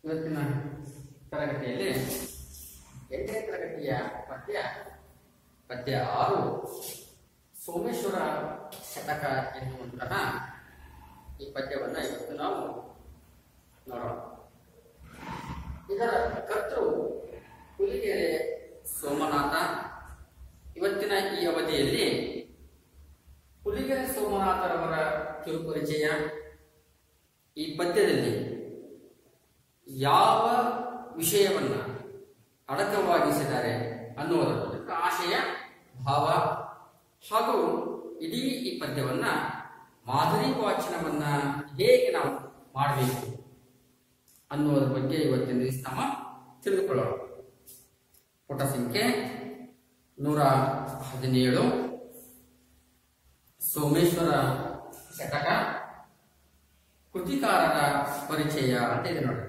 ಇವತ್ತಿನ ತರಗತಿಯಲ್ಲಿ ಎಂಟನೇ ತರಗತಿಯ ಪದ್ಯ ಪದ್ಯ ಆರು ಸೋಮೇಶ್ವರ ಶತಕ ಎನ್ನುವಂತಹ ಈ ಪದ್ಯವನ್ನು ಇವತ್ತು ನಾವು ನೋಡೋಣ ಇದರ ಕರ್ತೃ ಹುಲಿಗೆರೆ ಸೋಮನಾಥ ಇವತ್ತಿನ ಈ ಅವಧಿಯಲ್ಲಿ ಹುಲಿಗೆರೆ ಸೋಮನಾಥರವರ ಕಿರುಪರಿಚಯ ಈ ಪದ್ಯದಲ್ಲಿ ಯಾವ ವಿಷಯವನ್ನ ಅಡಕವಾಗಿಸಿದ್ದಾರೆ ಅನ್ನುವುದರ ಮೂಲಕ ಆಶಯ ಭಾವ ಹಾಗೂ ಇಡೀ ಈ ಪದ್ಯವನ್ನ ಮಾದರಿ ವಾಚನವನ್ನ ಹೇಗೆ ನಾವು ಮಾಡಬೇಕು ಅನ್ನುವುದರ ಬಗ್ಗೆ ಇವತ್ತಿನ ದಿವಸ ನಾವು ತಿಳಿದುಕೊಳ್ಳೋಣ ಪುಟ ಸಂಖ್ಯೆ ನೂರ ಹದಿನೇಳು ಸೋಮೇಶ್ವರ ಶತಕ ಕೃತಿಕಾರರ ಪರಿಚಯ ಅಂತ ಇದೆ ನೋಡಿ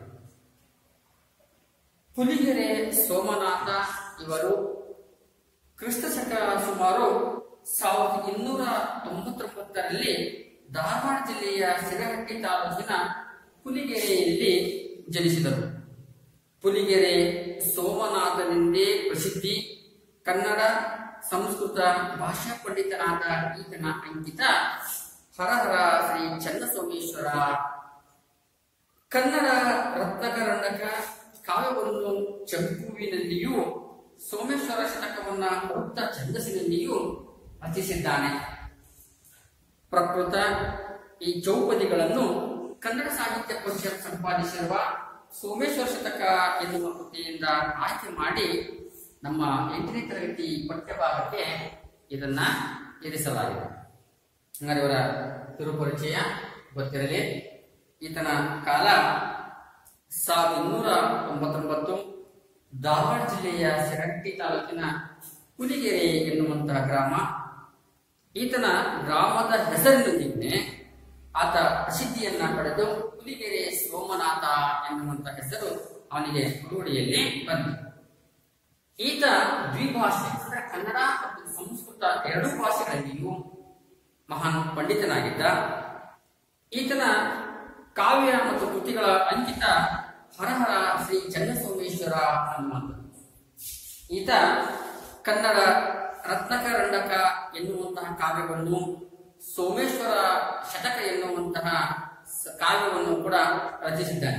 ಹುಲಿಗೆರೆ ಸೋಮನಾಥ ಇವರು ಕ್ರಿಸ್ತ ಶಕ ಸುಮಾರು ಸಾವಿರದ ಇನ್ನೂರ ತೊಂಬತ್ತೊಂಬತ್ತರಲ್ಲಿ ಧಾರವಾಡ ಜಿಲ್ಲೆಯ ಸಿರಹಟ್ಟಿ ತಾಲೂಕಿನ ಹುಲಿಗೆರೆಯಲ್ಲಿ ಜನಿಸಿದರು ಹುಲಿಗೆರೆ ಸೋಮನಾಥನೆಂದೇ ಪ್ರಸಿದ್ಧಿ ಕನ್ನಡ ಸಂಸ್ಕೃತ ಭಾಷಾ ಪಂಡಿತನಾದ ಈತನ ಅಂಕಿತ ಹರಹರ ಶ್ರೀ ಚನ್ನಸೋಮೇಶ್ವರ ಕನ್ನಡ ರತ್ನಕರಂಡಕ ಕಾವ್ಯವನ್ನು ಚಂಪುವಿನಲ್ಲಿಯೂ ಸೋಮೇಶ್ವರ ಶತಕವನ್ನ ವೃತ್ತ ಛಂದಸ್ಸಿನಲ್ಲಿಯೂ ರಚಿಸಿದ್ದಾನೆ ಪ್ರಕೃತ ಈ ಚೌಪದಿಗಳನ್ನು ಕನ್ನಡ ಸಾಹಿತ್ಯ ಪರಿಷತ್ ಸಂಪಾದಿಸಿರುವ ಸೋಮೇಶ್ವರ ಶತಕ ಎನ್ನುವ ಕೃತಿಯಿಂದ ಆಯ್ಕೆ ಮಾಡಿ ನಮ್ಮ ಎಂಟನೇ ತರಗತಿ ಪಠ್ಯಭಾಗಕ್ಕೆ ಇದನ್ನ ಇರಿಸಲಾಗಿದೆ ಹಂಗಾರೆ ಇವರ ಕಿರುಪರಿಚಯ ಗೊತ್ತಿರಲಿ ಈತನ ಕಾಲ ಸಾವಿರದ ಇನ್ನೂರ ತೊಂಬತ್ತೊಂಬತ್ತು ಧಾರವಾಡ ಜಿಲ್ಲೆಯ ಸಿರಹಟ್ಟಿ ತಾಲೂಕಿನ ಹುಲಿಗೆರೆ ಎನ್ನುವಂತಹ ಗ್ರಾಮ ಈತನ ಗ್ರಾಮದ ಹೆಸರಿನೊಂದಿಗೆ ಆತ ಪ್ರಸಿದ್ಧಿಯನ್ನ ಪಡೆದು ಹುಲಿಗೆರೆ ಸೋಮನಾಥ ಎನ್ನುವಂತ ಹೆಸರು ಅವನಿಗೆ ರೂಢಿಯಲ್ಲಿ ಬಂದಿದೆ ಈತ ದ್ವಿಭಾಷೆ ಅಂದ್ರೆ ಕನ್ನಡ ಮತ್ತು ಸಂಸ್ಕೃತ ಎರಡೂ ಭಾಷೆಗಳಲ್ಲಿಯೂ ಮಹಾನ್ ಪಂಡಿತನಾಗಿದ್ದ ಈತನ ಕಾವ್ಯ ಮತ್ತು ಕೃತಿಗಳ ಅಂಕಿತ ಹರಹರ ಶ್ರೀ ಚನ್ನಸೋಮೇಶ್ವರ ಅನ್ನುವಂಥದ್ದು ಈತ ಕನ್ನಡ ರತ್ನಕರಂಡಕ ಎನ್ನುವಂತಹ ಕಾವ್ಯವನ್ನು ಸೋಮೇಶ್ವರ ಶತಕ ಎನ್ನುವಂತಹ ಸ- ಕಾವ್ಯವನ್ನು ಕೂಡ ರಚಿಸಿದ್ದಾನೆ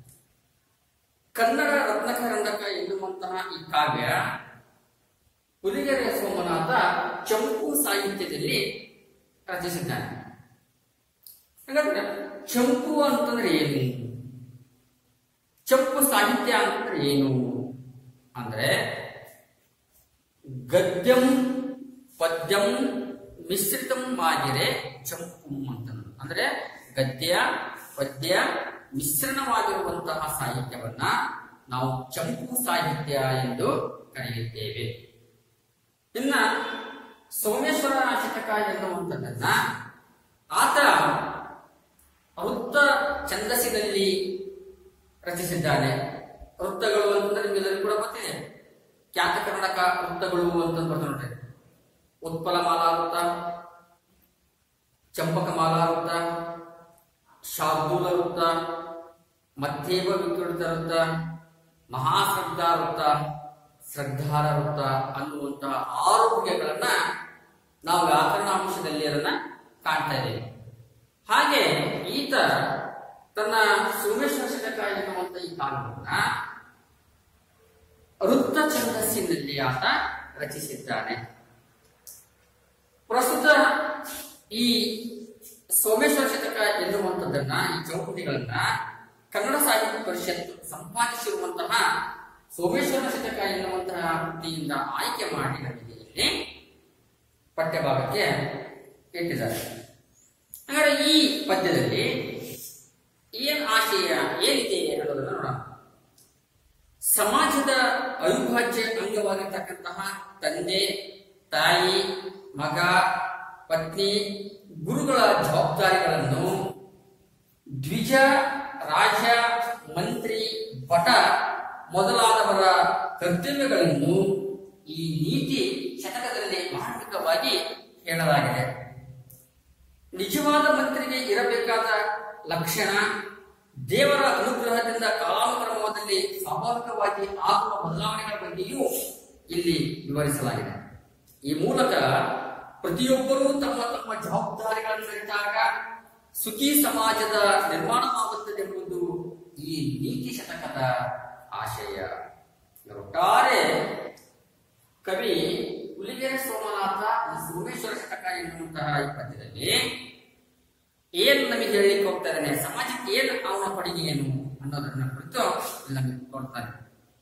ಕನ್ನಡ ರತ್ನಕರಂಡಕ ಎನ್ನುವಂತಹ ಈ ಕಾವ್ಯ ಹುಲಿಗೆರೆ ಸೋಮನಾಥ ಚಂಪು ಸಾಹಿತ್ಯದಲ್ಲಿ ರಚಿಸಿದ್ದಾನೆ ಹಾಗಾದ್ರೆ ಚಂಪು ಅಂತಂದ್ರೆ ಏನು ಚಂಪು ಸಾಹಿತ್ಯ ಅಂತಂದ್ರೆ ಏನು ಅಂದ್ರೆ ಗದ್ಯಂ ಪದ್ಯಂ ಮಿಶ್ರಿತಂ ಆಗಿರೆ ಚಂಪು ಅಂತ ಅಂದ್ರೆ ಗದ್ಯ ಪದ್ಯ ಮಿಶ್ರಣವಾಗಿರುವಂತಹ ಸಾಹಿತ್ಯವನ್ನ ನಾವು ಚಂಪು ಸಾಹಿತ್ಯ ಎಂದು ಕರೆಯುತ್ತೇವೆ ಇನ್ನ ಸೋಮೇಶ್ವರ ಶತಕ ಎನ್ನುವಂಥದ್ದನ್ನ ಆತ ವೃತ್ತ ಛಂದಸ್ಸಿನಲ್ಲಿ ರಚಿಸಿದ್ದಾನೆ ವೃತ್ತಗಳು ಅಂತಂದ್ರೆ ನಿಮ್ಗೆಲ್ಲರಿಗೂ ಕೂಡ ಗೊತ್ತಿದೆ ಖ್ಯಾತ ಕರ್ನಾಟಕ ವೃತ್ತಗಳು ಅಂತ ಬರ್ತದೆ ನೋಡ್ರಿ ಉತ್ಪಲಮಾಲಾ ವೃತ್ತ ಚಂಪಕಮಾಲಾ ವೃತ್ತ ಶಾರ್ದೂಲ ವೃತ್ತ ಮಧ್ಯೇವ ವಿಕೃತ ವೃತ್ತ ಮಹಾಶ್ರದ್ಧಾ ವೃತ್ತ ಶ್ರದ್ಧಾರ ವೃತ್ತ ಅನ್ನುವಂತಹ ಆರು ಬಗೆಗಳನ್ನ ನಾವು ವ್ಯಾಕರಣಾಂಶದಲ್ಲಿ ಅದನ್ನ ಕಾಣ್ತಾ ಇದ್ದೇವೆ ಹಾಗೆ ಈತ ತನ್ನ ಸೋಮೇಶ್ವರ ಶತಕ ಎನ್ನುವಂತ ಈ ಕಾವ್ಯವನ್ನ ವೃತ್ತ ಛಂದಸ್ಸಿನಲ್ಲಿ ಆತ ರಚಿಸಿದ್ದಾನೆ ಪ್ರಸ್ತುತ ಈ ಸೋಮೇಶ್ವರ ಶತಕ ಎನ್ನುವಂಥದ್ದನ್ನ ಈ ಚೌಕಟಿಗಳನ್ನ ಕನ್ನಡ ಸಾಹಿತ್ಯ ಪರಿಷತ್ ಸಂಪಾದಿಸಿರುವಂತಹ ಸೋಮೇಶ್ವರ ಶತಕ ಎನ್ನುವಂತಹ ಕೃತಿಯಿಂದ ಆಯ್ಕೆ ಮಾಡಿ ನಮಗೆ ಇಲ್ಲಿ ಪಠ್ಯಭಾಗಕ್ಕೆ ಇಟ್ಟಿದ್ದಾರೆ ಹಾಗಾದ್ರೆ ಈ ಪದ್ಯದಲ್ಲಿ ಏನ್ ಆಶಯ ಏನಿದೆ ಅನ್ನೋದನ್ನ ನೋಡೋಣ ಸಮಾಜದ ಅವಿಭಾಜ್ಯ ಅಂಗವಾಗಿರ್ತಕ್ಕಂತಹ ತಂದೆ ತಾಯಿ ಮಗ ಪತ್ನಿ ಗುರುಗಳ ಜವಾಬ್ದಾರಿಗಳನ್ನು ದ್ವಿಜ ರಾಜ ಮಂತ್ರಿ ಭಟ ಮೊದಲಾದವರ ಕರ್ತವ್ಯಗಳನ್ನು ಈ ನೀತಿ ಶತಕದಲ್ಲಿ ಮಾರ್ಮಿಕವಾಗಿ ಹೇಳಲಾಗಿದೆ ನಿಜವಾದ ಮಂತ್ರಿಗೆ ಇರಬೇಕಾದ ಲಕ್ಷಣ ದೇವರ ಅನುಗ್ರಹದಿಂದ ಕಾಲಾನುಕ್ರಮ ಸ್ವಾಭಾವಿಕವಾಗಿ ಆಗುವ ಬದಲಾವಣೆಗಳ ಬಗ್ಗೆಯೂ ಇಲ್ಲಿ ವಿವರಿಸಲಾಗಿದೆ ಈ ಮೂಲಕ ಪ್ರತಿಯೊಬ್ಬರೂ ತಮ್ಮ ತಮ್ಮ ಜವಾಬ್ದಾರಿಗಳನ್ನು ಅರಿತಾಗ ಸುಖಿ ಸಮಾಜದ ನಿರ್ಮಾಣವಾಗುತ್ತದೆ ಎಂಬುದು ಈ ನೀತಿ ಶತಕದ ಆಶಯ ಒಟ್ಟಾರೆ ಕವಿ ಹುಲಿಗೆರೆ ಸೋಮನಾಥ ಈ ಸೋಮೇಶ್ವರ ಶತಕ ಎನ್ನುವಂತಹ ಈ ಪದ್ಯದಲ್ಲಿ ಏನು ನಮಗೆ ಹೇಳಲಿಕ್ಕೆ ಹೋಗ್ತಾ ಇದ್ದಾನೆ ಸಮಾಜಕ್ಕೆ ಏನು ಅವನ ಕೊಡುಗೆ ಏನು ಅನ್ನೋದನ್ನ ಕುರಿತು ಇಲ್ಲಿ ನಮಗೆ ಕೊಡ್ತಾನೆ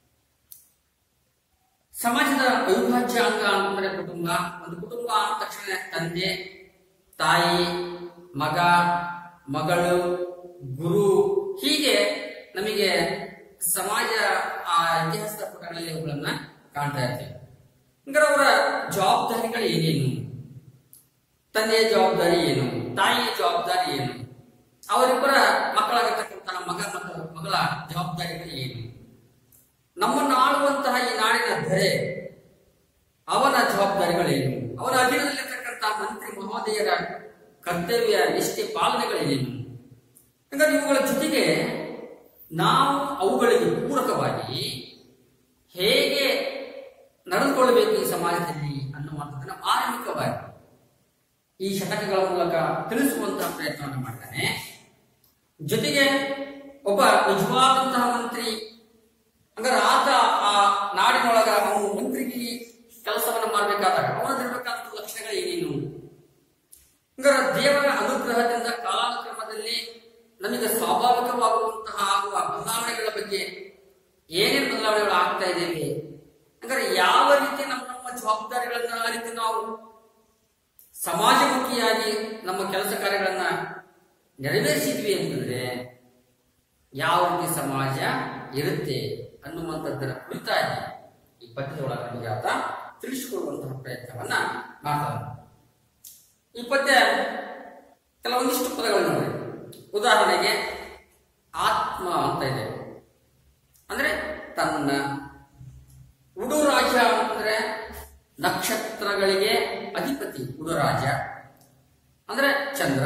ಸಮಾಜದ ಅವಿಭಾಜ್ಯ ಅಂಗ ಅಂತಂದ್ರೆ ಕುಟುಂಬ ಒಂದು ಕುಟುಂಬ ಅಂದ ತಕ್ಷಣ ತಂದೆ ತಾಯಿ ಮಗ ಮಗಳು ಗುರು ಹೀಗೆ ನಮಗೆ ಸಮಾಜ ಆ ಇತಿಹಾಸದ ಪುಟಗಳಲ್ಲಿ ಅವುಗಳನ್ನ ಕಾಣ್ತಾ ಇರ್ತೀವಿ ಹಂಗಾರೆ ಅವರ ಜವಾಬ್ದಾರಿಗಳು ಏನೇನು ತಂದೆಯ ಜವಾಬ್ದಾರಿ ಏನು ತಾಯಿಯ ಜವಾಬ್ದಾರಿ ಏನು ಅವರಿಬ್ಬರ ಮಕ್ಕಳಾಗಿರ್ತಕ್ಕಂತಹ ಮಗ ಮತ್ತು ಮಗಳ ಜವಾಬ್ದಾರಿಗಳು ಏನು ನಮ್ಮನ್ನು ಆಳುವಂತಹ ಈ ನಾಡಿನ ಧರೆ ಅವನ ಜವಾಬ್ದಾರಿಗಳೇನು ಅವನ ಅಧೀನದಲ್ಲಿರ್ತಕ್ಕಂತಹ ಮಂತ್ರಿ ಮಹೋದಯರ ಕರ್ತವ್ಯ ನಿಷ್ಠೆ ಪಾಲನೆಗಳೇನೇನು ಹಾಗಾಗಿ ಇವುಗಳ ಜೊತೆಗೆ ನಾವು ಅವುಗಳಿಗೆ ಪೂರಕವಾಗಿ ಹೇಗೆ ನಡೆದುಕೊಳ್ಳಬೇಕು ಈ ಸಮಾಜದಲ್ಲಿ ಅನ್ನುವಂಥದ್ದನ್ನು ಆರಂಭಿಕವಾಗಿ ಈ ಶತಕಗಳ ಮೂಲಕ ತಿಳಿಸುವಂತಹ ಪ್ರಯತ್ನವನ್ನು ಮಾಡ್ತಾನೆ ಜೊತೆಗೆ ಒಬ್ಬ ನಿಜವಾದಂತಹ ಮಂತ್ರಿ ಹಂಗಾರೆ ಆತ ಆ ನಾಡಿನೊಳಗ ಅವನು ಮಂತ್ರಿಗೆ ಕೆಲಸವನ್ನ ಮಾಡಬೇಕಾದಾಗ ಅವನದಿರಬೇಕಾದಂತಹ ಲಕ್ಷಣಗಳು ಏನೇನು ಹಂಗಾರೆ ದೇವರ ಅನುಗ್ರಹದಿಂದ ಕಾಲಾನುಕ್ರಮದಲ್ಲಿ ನಮಗೆ ಸ್ವಾಭಾವಿಕವಾಗುವಂತಹ ಆಗುವ ಬದಲಾವಣೆಗಳ ಬಗ್ಗೆ ಏನೇನು ಬದಲಾವಣೆಗಳು ಆಗ್ತಾ ಇದ್ದೇವೆ ಹಂಗಾರೆ ಯಾವ ರೀತಿ ನಮ್ಮ ನಮ್ಮ ಜವಾಬ್ದಾರಿಗಳನ್ನ ಅರಿತು ನಾವು ಸಮಾಜಮುಖಿಯಾಗಿ ನಮ್ಮ ಕೆಲಸ ಕಾರ್ಯಗಳನ್ನ ನೆರವೇರಿಸಿದ್ವಿ ಅಂತಂದ್ರೆ ಯಾವ ರೀತಿ ಸಮಾಜ ಇರುತ್ತೆ ಅನ್ನುವಂಥದ್ದರ ಕುರಿತಾಗಿ ಈ ಪದ್ಯದೊಳಗೆ ನಮಗೆ ಆತ ತಿಳಿಸಿಕೊಡುವಂತಹ ಪ್ರಯತ್ನವನ್ನ ಮಾಡ್ತಾನೆ ಈ ಪದ್ಯ ಕೆಲವೊಂದಿಷ್ಟು ಪದಗಳು ನೋಡಿ ಉದಾಹರಣೆಗೆ ಆತ್ಮ ಅಂತ ಇದೆ ಅಂದ್ರೆ ತನ್ನ ಉಡುರಾಜ ಅಂದ್ರೆ ನಕ್ಷತ್ರಗಳಿಗೆ ಅಧಿಪತಿ ಉಡುರಾಜ ಅಂದ್ರೆ ಚಂದ್ರ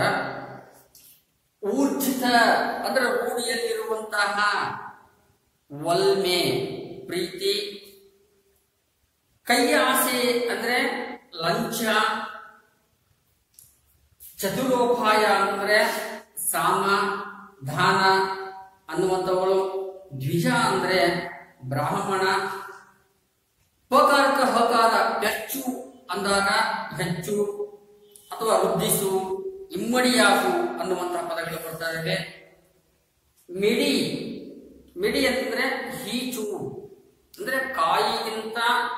ಊರ್ಜಿತ ಅಂದ್ರೆ ರೂಢಿಯಲ್ಲಿರುವಂತಹ ವಲ್ಮೆ ಪ್ರೀತಿ ಕೈ ಆಸೆ ಅಂದ್ರೆ ಲಂಚ ಚತುರೋಪಾಯ ಅಂದ್ರೆ ಸಾಮ ದಾನ ಅನ್ನುವಂಥವಳು ದ್ವಿಜ ಅಂದ್ರೆ ಬ್ರಾಹ್ಮಣ ಪಕಾರಕ ಹಕಾರ ಹೆಚ್ಚು ಅಂದಾಗ ಹೆಚ್ಚು ಅಥವಾ ವೃದ್ಧಿಸು ಇಮ್ಮಡಿಯಾಗು ಅನ್ನುವಂತಹ ಪದಗಳು ಬರ್ತಾ ಇವೆ ಮಿಡಿ ಮಿಡಿ ಅಂತಂದ್ರೆ ಹೀಚು ಅಂದ್ರೆ ಕಾಯಿಗಿಂತ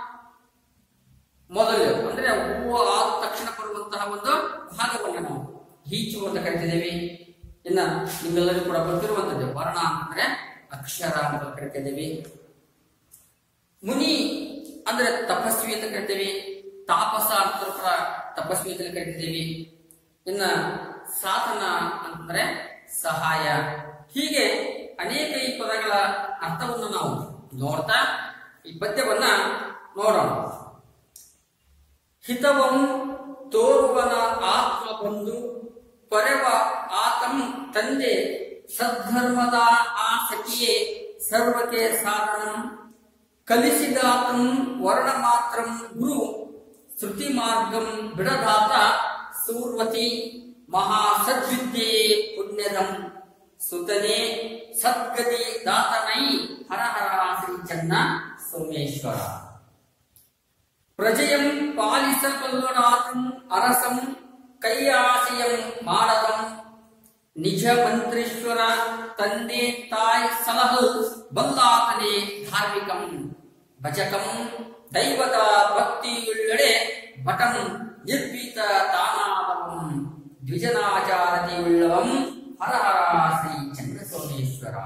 ಮೊದಲು ಅಂದ್ರೆ ಹೂವು ಆದ ತಕ್ಷಣ ಬರುವಂತಹ ಒಂದು ಭಾಗವನ್ನು ನಾವು ಹೀಚು ಅಂತ ಕರಿತಿದ್ದೇವೆ ಇನ್ನ ನಿಮ್ಮೆಲ್ಲರಿಗೂ ಕೂಡ ಗೊತ್ತಿರುವಂತದ್ದು ವರ್ಣ ಅಂತಂದ್ರೆ ಅಕ್ಷರ ಅಂತ ಕರಿತಿದ್ದೇವೆ ಮುನಿ ಅಂದ್ರೆ ತಪಸ್ವಿ ಅಂತ ಕರಿತೇವೆ ತಾಪಸ ಅಂತ ಕೂಡ ತಪಸ್ವಿ ಅಂತ ಕರಿತಿದ್ದೇವೆ ಇನ್ನ ಸಾಧನ ಅಂತಂದ್ರೆ ಸಹಾಯ ಹೀಗೆ ಅನೇಕ ಈ ಪದಗಳ ಅರ್ಥವನ್ನು ನಾವು ನೋಡ್ತಾ ಈ ಪದ್ಯವನ್ನ ನೋಡೋಣ ಹಿತವಂ ತೋರುವನ ಆತ್ಮ ಬಂದು ಪೊರೆವ ಆತಂ ತಂದೆ ಸದ್ಧರ್ಮದ ಆ ಸಖಿಯೇ ಸರ್ವಕ್ಕೆ ಸಾಧನಂ ಕಲಿಸಿದಾತಂ ವರ್ಣ ಮಾತ್ರಂ ಗುರು ಶ್ರುತಿ ಮಾರ್ಗಂ ಬಿಡದಾತ ಸೂರ್ವತಿ ಮಹಾ ಸದ್ವಿದ್ಯೆ ಪುಣ್ಯದಂ ಸುತನೆ ಸದ್ಗತಿ ದಾತನೈ ಹರ ಹರ ಶ್ರೀ ಚನ್ನ ಸೋಮೇಶ್ವರ ಪ್ರಜೆಯಂ ಪಾಲಿಸಬಲ್ಲರಾತಂ ಅರಸಂ ಕೈಯಾಸೆಯಂ ಮಾಡದಂ ನಿಜ ಮಂತ್ರೀಶ್ವರ ತಂದೆ ತಾಯಿ ಸಲಹು ಬಲ್ಲಾತನೆ ಧಾರ್ಮಿಕಂ ಭಜಕಂ ದೈವದ ಭಕ್ತಿಯುಳ್ಳೆಡೆ ಭಟಂ ನಿರ್ಭೀತ ತಾನಾದವಂ ದ್ವಿಜನಾಚಾರತೆಯುಳ್ಳವಂ ಹರ ಹರ ಶ್ರೀ ಚಂದ್ರಸೋಮೇಶ್ವರ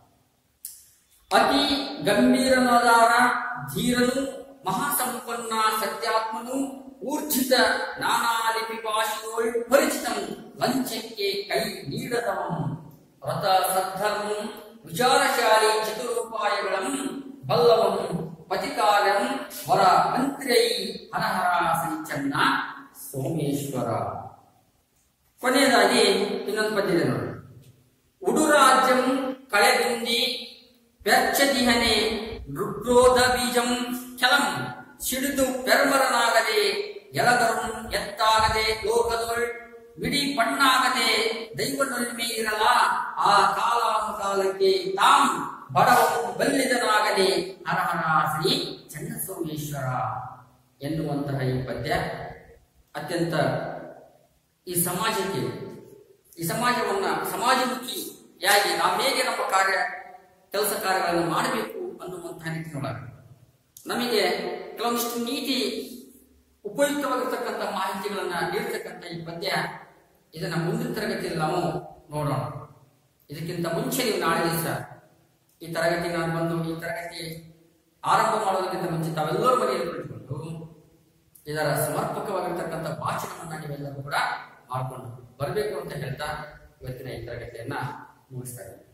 ಅತಿ ಗಂಭೀರನಾದಾರ ಧೀರನು ಮಹಾಸಂಪನ್ನ ಸತ್ಯಾತ್ಮನು ಊರ್ಜಿತ ನಾನಾ ಲಿಪಿ ಭಾಷೆಯೋಳ್ ಪರಿಚಿತಂ ಲಂಚಕ್ಕೆ ಕೈ ನೀಡದವಂ ವ್ರತ ಸದ್ಧರ್ಮಂ ವಿಚಾರಶಾಲಿ ಚತುರೋಪಾಯಗಳಂ ಬಲ್ಲವಂ ಪತಿಕಾರ್ಯಂ ವರ ಮಂತ್ರಿಯೈ ಹರಹರ ಸಂಚನ್ನ ಸೋಮೇಶ್ವರ ಕೊನೆಯದಾಗಿ ಇನ್ನೊಂದು ಪದ್ಯ ಇದೆ ನೋಡಿ ಉಡುರಾಜ್ಯಂ ಕಳೆಗುಂದಿ ಪೆರ್ಚದಿಹನೆ ರುಗ್ರೋಧ ಬೀಜಂ ಕೆಲಂ ಸಿಡಿದು ಪೆರ್ಮರನಾಗದೆ ಎಳಗರು ಎತ್ತಾಗದೆ ಲೋಕದೊಳ್ ಬಿಡಿ ಪಣ್ಣಾಗದೆ ದೈವನೊಲ್ಮೆ ಇರಲ ಆ ಕಾಲಾನುಕಾಲಕ್ಕೆ ತಾಂ ಬಡವನು ಬಲ್ಲಿದನಾಗದೆ ಹರಹರ ಶ್ರೀ ಚನ್ನಸೋಮೇಶ್ವರ ಎನ್ನುವಂತಹ ಈ ಪದ್ಯ ಅತ್ಯಂತ ಈ ಸಮಾಜಕ್ಕೆ ಈ ಸಮಾಜವನ್ನ ಸಮಾಜಮುಖಿಯಾಗಿ ನಾವು ಹೇಗೆ ನಮ್ಮ ಕಾರ್ಯ ಕೆಲಸ ಕಾರ್ಯಗಳನ್ನು ಮಾಡಬೇಕು ಅನ್ನುವಂತಹ ನಿಟ್ಟಿನೊಳಗೆ ನಮಗೆ ಕೆಲವೊಂದಿಷ್ಟು ನೀತಿ ಉಪಯುಕ್ತವಾಗಿರ್ತಕ್ಕಂಥ ಮಾಹಿತಿಗಳನ್ನ ನೀಡತಕ್ಕಂಥ ಈ ಪದ್ಯ ಇದನ್ನ ಮುಂದಿನ ತರಗತಿಯಲ್ಲಿ ನಾವು ನೋಡೋಣ ಇದಕ್ಕಿಂತ ಮುಂಚೆ ನೀವು ನಾಳೆ ದಿವಸ ಈ ತರಗತಿ ನಾನು ಬಂದು ಈ ತರಗತಿ ಆರಂಭ ಮಾಡೋದಕ್ಕಿಂತ ಮುಂಚೆ ತಾವೆಲ್ಲರೂ ಮನೆಯಲ್ಲಿ ಕುಳಿತುಕೊಂಡು ಇದರ ಸಮರ್ಪಕವಾಗಿರ್ತಕ್ಕಂಥ ಭಾಷಣವನ್ನ ನೀವೆಲ್ಲರೂ ಕೂಡ ಮಾಡಿಕೊಂಡು ಬರಬೇಕು ಅಂತ ಹೇಳ್ತಾ ಇವತ್ತಿನ ಈ ತರಗತಿಯನ್ನ ಮುಗಿಸ್ತಾ ಇದ್ದೀನಿ